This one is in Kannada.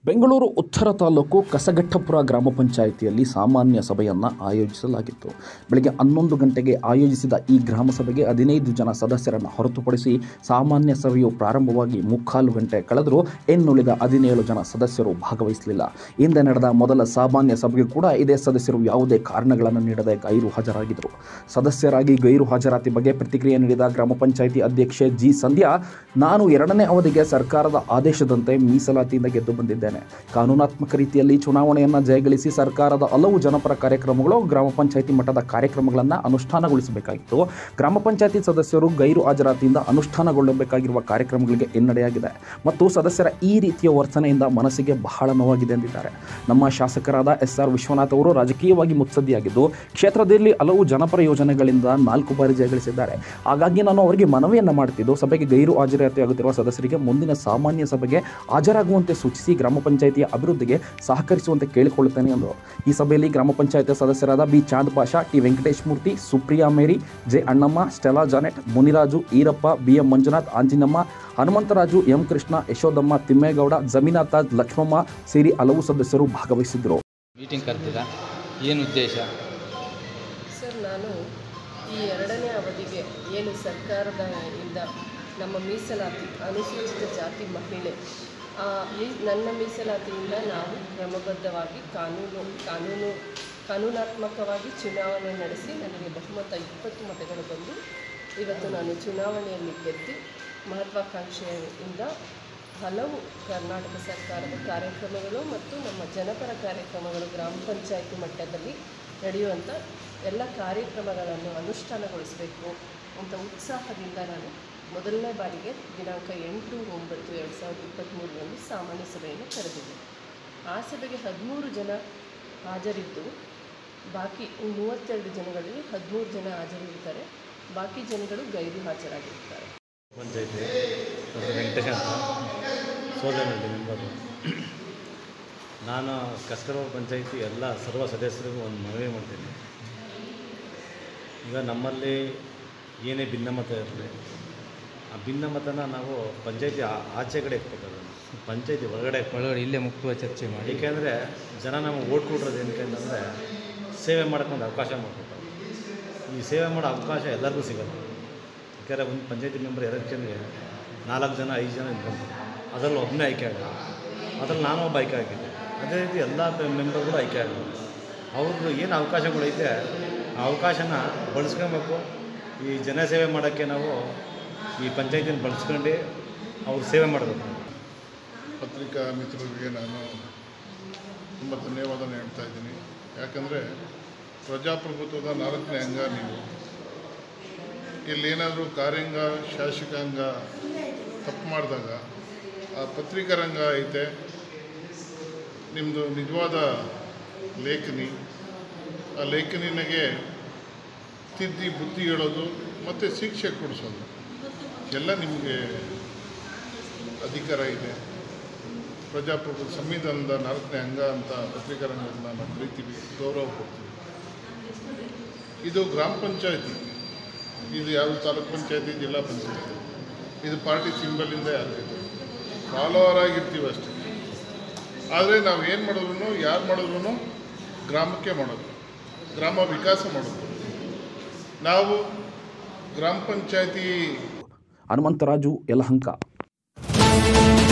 ಬೆಂಗಳೂರು ಉತ್ತರ ತಾಲೂಕು ಕಸಗಟ್ಟಪುರ ಗ್ರಾಮ ಪಂಚಾಯಿತಿಯಲ್ಲಿ ಸಾಮಾನ್ಯ ಸಭೆಯನ್ನು ಆಯೋಜಿಸಲಾಗಿತ್ತು ಬೆಳಗ್ಗೆ ಹನ್ನೊಂದು ಗಂಟೆಗೆ ಆಯೋಜಿಸಿದ ಈ ಗ್ರಾಮ ಸಭೆಗೆ ಹದಿನೈದು ಜನ ಸದಸ್ಯರನ್ನು ಹೊರತುಪಡಿಸಿ ಸಾಮಾನ್ಯ ಸಭೆಯು ಪ್ರಾರಂಭವಾಗಿ ಮುಕ್ಕಾಲು ಗಂಟೆ ಕಳೆದರೂ ಇನ್ನುಳಿದ ಹದಿನೇಳು ಜನ ಸದಸ್ಯರು ಭಾಗವಹಿಸಲಿಲ್ಲ ಹಿಂದೆ ನಡೆದ ಮೊದಲ ಸಾಮಾನ್ಯ ಸಭೆಗೆ ಕೂಡ ಇದೇ ಸದಸ್ಯರು ಯಾವುದೇ ಕಾರಣಗಳನ್ನು ನೀಡದೆ ಗೈರು ಹಾಜರಾಗಿದ್ದರು ಸದಸ್ಯರಾಗಿ ಗೈರು ಹಾಜರಾತಿ ಬಗ್ಗೆ ಪ್ರತಿಕ್ರಿಯೆ ನೀಡಿದ ಗ್ರಾಮ ಪಂಚಾಯಿತಿ ಅಧ್ಯಕ್ಷೆ ಜಿ ಸಂಧ್ಯಾ ನಾನು ಎರಡನೇ ಅವಧಿಗೆ ಸರ್ಕಾರದ ಆದೇಶದಂತೆ ಮೀಸಲಾತಿಯಿಂದ ಗೆದ್ದು ಬಂದಿದ್ದೇನೆ ಕಾನೂನಾತ್ಮಕ ರೀತಿಯಲ್ಲಿ ಚುನಾವಣೆಯನ್ನು ಜಯಗಳಿಸಿ ಸರ್ಕಾರದ ಹಲವು ಜನಪರ ಕಾರ್ಯಕ್ರಮಗಳು ಗ್ರಾಮ ಪಂಚಾಯಿತಿ ಮಟ್ಟದ ಕಾರ್ಯಕ್ರಮಗಳನ್ನು ಅನುಷ್ಠಾನಗೊಳಿಸಬೇಕಾಗಿತ್ತು ಗ್ರಾಮ ಪಂಚಾಯಿತಿ ಸದಸ್ಯರು ಗೈರು ಹಾಜರಾತಿಯಿಂದ ಅನುಷ್ಠಾನಗೊಳ್ಳಬೇಕಾಗಿರುವ ಕಾರ್ಯಕ್ರಮಗಳಿಗೆ ಹಿನ್ನಡೆಯಾಗಿದೆ ಮತ್ತು ಸದಸ್ಯರ ಈ ರೀತಿಯ ವರ್ತನೆಯಿಂದ ಮನಸ್ಸಿಗೆ ಬಹಳ ನೋವಾಗಿದೆ ಎಂದಿದ್ದಾರೆ ನಮ್ಮ ಶಾಸಕರಾದ ಎಸ್ ಆರ್ ವಿಶ್ವನಾಥ್ ಅವರು ರಾಜಕೀಯವಾಗಿ ಮುತ್ಸದ್ದಿಯಾಗಿದ್ದು ಕ್ಷೇತ್ರದಲ್ಲಿ ಹಲವು ಜನಪರ ಯೋಜನೆಗಳಿಂದ ನಾಲ್ಕು ಬಾರಿ ಜಯಗಳಿಸಿದ್ದಾರೆ ಹಾಗಾಗಿ ನಾನು ಅವರಿಗೆ ಮನವಿಯನ್ನು ಮಾಡ್ತಿದ್ದು ಸಭೆಗೆ ಗೈರು ಹಾಜರಾತಿ ಆಗುತ್ತಿರುವ ಸದಸ್ಯರಿಗೆ ಮುಂದಿನ ಸಾಮಾನ್ಯ ಸಭೆಗೆ ಹಾಜರಾಗುವಂತೆ ಸೂಚಿಸಿ ಗ್ರಾಮ ಪಂಚಾಯಿತಿಯ ಅಭಿವೃದ್ಧಿಗೆ ಸಹಕರಿಸುವಂತೆ ಕೇಳಿಕೊಳ್ಳುತ್ತೇನೆ ಎಂದರು ಈ ಸಭೆಯಲ್ಲಿ ಗ್ರಾಮ ಪಂಚಾಯಿತಿ ಸದಸ್ಯರಾದ B Chand Pasha T Venkatesh Murthy Supriya Mary J Annamma Stella Janet Muniraju Eerappa B M Manjunath Anjinamma Hanumantharaju M Krishna Yashodamma Thimmegowda Zameena Taj Lakshmamma ಸೇರಿ ಹಲವು ಸದಸ್ಯರು ಭಾಗವಹಿಸಿದ್ದರು ಮೀಟಿಂಗ್ ಕರೆದಿಲ್ಲ ಏನು ಉದ್ದೇಶ ಸರ್ ನಾನು ಈ ಎರಡನೇ ಅವಧಿಗೆ ಏನು ಸರ್ಕಾರದ ಇಂದ ನಮ್ಮ ಮೀಸಲಾತಿ ಅನುಸೂಚಿತ ಜಾತಿ ಮಹಿಳೆ ಆ, ಈ ನನ್ನ ಮೀಸಲಾತಿಯಿಂದ ನಾವು ಕ್ರಮಬದ್ಧವಾಗಿ ಕಾನೂನು ಕಾನೂನು ಕಾನೂನಾತ್ಮಕವಾಗಿ ಚುನಾವಣೆ ನಡೆಸಿ ನನಗೆ ಬಹುಮತ ಇಪ್ಪತ್ತು ಮತಗಳು ಬಂದು ಇವತ್ತು ನಾನು ಚುನಾವಣೆಯಲ್ಲಿ ಗೆದ್ದು ಮಹತ್ವಾಕಾಂಕ್ಷೆಯಿಂದ ಹಲವು ಕರ್ನಾಟಕ ಸರ್ಕಾರದ ಕಾರ್ಯಕ್ರಮಗಳು ಮತ್ತು ನಮ್ಮ ಜನಪರ ಕಾರ್ಯಕ್ರಮಗಳು ಗ್ರಾಮ ಪಂಚಾಯಿತಿ ಮಟ್ಟದಲ್ಲಿ ನಡೆಯುವಂಥ ಎಲ್ಲ ಕಾರ್ಯಕ್ರಮಗಳನ್ನು ಅನುಷ್ಠಾನಗೊಳಿಸಬೇಕು ಅಂತ ಉತ್ಸಾಹದಿಂದ ನಾನು ಮೊದಲನೇ ಬಾರಿಗೆ ದಿನಾಂಕ ಎಂಟು ಒಂಬತ್ತು ಎರಡು ಸಾವಿರದ ಇಪ್ಪತ್ತ್ಮೂರರಂದು ಸಾಮಾನ್ಯ ಸಭೆಯನ್ನು ಕರೆದಿದ್ದೆ ಆ ಸಭೆಗೆ ಹದಿಮೂರು ಜನ ಹಾಜರಿದ್ದು ಬಾಕಿ ಮೂವತ್ತೆರಡು ಜನಗಳಲ್ಲಿ ಹದಿಮೂರು ಜನ ಹಾಜರಿರ್ತಾರೆ ಬಾಕಿ ಜನಗಳು ಗೈರು ಹಾಜರಾಗಿರ್ತಾರೆ ಪಂಚಾಯತಿ ಡಾಕ್ಟರ್ ವೆಂಕಟೇಶ ಅಂತ ಸೋದರನಲ್ಲಿ ಮೆಂಬರು ನಾನು ಕಸ್ಕರವ ಪಂಚಾಯತಿ ಎಲ್ಲ ಸರ್ವ ಸದಸ್ಯರಿಗೂ ಒಂದು ಮನವಿ ಮಾಡ್ತೀನಿ ಈಗ ನಮ್ಮಲ್ಲಿ ಏನೇ ಭಿನ್ನಮತ ಇರಲಿ ಆ ಭಿನ್ನಮತನ ನಾವು ಪಂಚಾಯತಿ ಆ- ಆಚೆ ಕಡೆ ಇಟ್ಬೇಕು ಅದನ್ನು ಪಂಚಾಯತಿ ಒಳಗಡೆ ಇಟ್ಬೇಕು. ಒಳಗಡೆ ಇಲ್ಲೇ ಮುಕ್ತವಾಗಿ ಚರ್ಚೆ ಮಾಡಿ ಏಕೆಂದರೆ ಜನ ನಮಗೆ ಓಟ್ ಕೊಟ್ಟಿರೋದು ಏನಕ್ಕೆ ಅಂತಂದರೆ ಸೇವೆ ಮಾಡೋಕ್ಕೊಂದು ಅವಕಾಶ ಮಾಡಿಕೊಟ್ಟಾರೆ ಈ ಸೇವೆ ಮಾಡೋ ಅವಕಾಶ ಎಲ್ಲರಿಗೂ ಸಿಗಲ್ಲ ಯಾಕಂದರೆ ಒಂದು ಪಂಚಾಯತಿ ಮೆಂಬರ್ ಎಲೆಕ್ಷನ್ಗೆ ನಾಲ್ಕು ಜನ ಐದು ಜನ ನಿಂತ್ಕೊಂತಾರೆ ಅದರಲ್ಲಿ ಒಬ್ಬನೇ ಆಯ್ಕೆ ಆಗಲ್ಲ ಅದರಲ್ಲಿ ನಾನು ಒಬ್ಬ ಆಯ್ಕೆ ಆಗಿದ್ದೆ ಅದೇ ರೀತಿ ಎಲ್ಲ ಮೆಂಬರ್ಗಳು ಆಯ್ಕೆ ಆಗಲ್ಲ ಅವ್ರದ್ದು ಏನು ಅವಕಾಶಗಳೈತೆ ಆ ಅವಕಾಶನ ಬಳಸ್ಕೊಬೇಕು ಈ ಜನಸೇವೆ ಮಾಡೋಕ್ಕೆ ನಾವು ಈ ಪಂಚಾಯತಿನ ಬಳಸ್ಕೊಂಡು ಅವ್ರು ಸೇವೆ ಮಾಡಬೇಕು ಪತ್ರಿಕಾ ಮಿತ್ರರಿಗೆ ನಾನು ತುಂಬ ಧನ್ಯವಾದ ಹೇಳ್ತಾ ಇದ್ದೀನಿ ಯಾಕಂದರೆ ಪ್ರಜಾಪ್ರಭುತ್ವದ ನಾಲ್ಕನೇ ಅಂಗ ನೀವು ಇಲ್ಲೇನಾದರೂ ಕಾರ್ಯಾಂಗ ಶಾಸಕಾಂಗ ತಪ್ಪು ಮಾಡಿದಾಗ ಆ ಪತ್ರಿಕಾ ರಂಗ ಐತೆ ನಿಮ್ಮದು ನಿಜವಾದ ಲೇಖನಿ ಆ ಲೇಖನಿಗೆ ತಿದ್ದಿ ಬುದ್ಧಿ ಹೇಳೋದು ಮತ್ತು ಶಿಕ್ಷೆ ಕೊಡಿಸೋದು ಎಲ್ಲ ನಿಮಗೆ ಅಧಿಕಾರ ಇದೆ ಪ್ರಜಾಪ್ರಭುತ್ವ ಸಂವಿಧಾನದ ನಾಲ್ಕನೇ ಅಂಗ ಅಂತ ಪತ್ರಿಕಾ ರಂಗವನ್ನು ನಾವು ಕರಿತೀವಿ ಗೌರವ ಕೊಡ್ತೀವಿ ಇದು ಗ್ರಾಮ ಪಂಚಾಯತಿ ಇದು ಯಾವುದು ತಾಲೂಕ್ ಪಂಚಾಯತಿ ಜಿಲ್ಲಾ ಪಂಚಾಯತಿ ಇದು ಪಾರ್ಟಿ ಸಿಂಬಲಿಂದ ಯಾರಿಗಿದೆ ಫಾಲೋವರ್ ಆಗಿರ್ತೀವಿ ಅಷ್ಟೇ ಆದರೆ ನಾವು ಏನು ಮಾಡಿದ್ರು ಯಾರು ಮಾಡಿದ್ರು ಗ್ರಾಮಕ್ಕೆ ಮಾಡೋದು ಗ್ರಾಮ ವಿಕಾಸ ಮಾಡೋದು ನಾವು ಗ್ರಾಮ ಪಂಚಾಯತಿ ಹನುಮಂತರಾಜು ಯಲಹಂಕ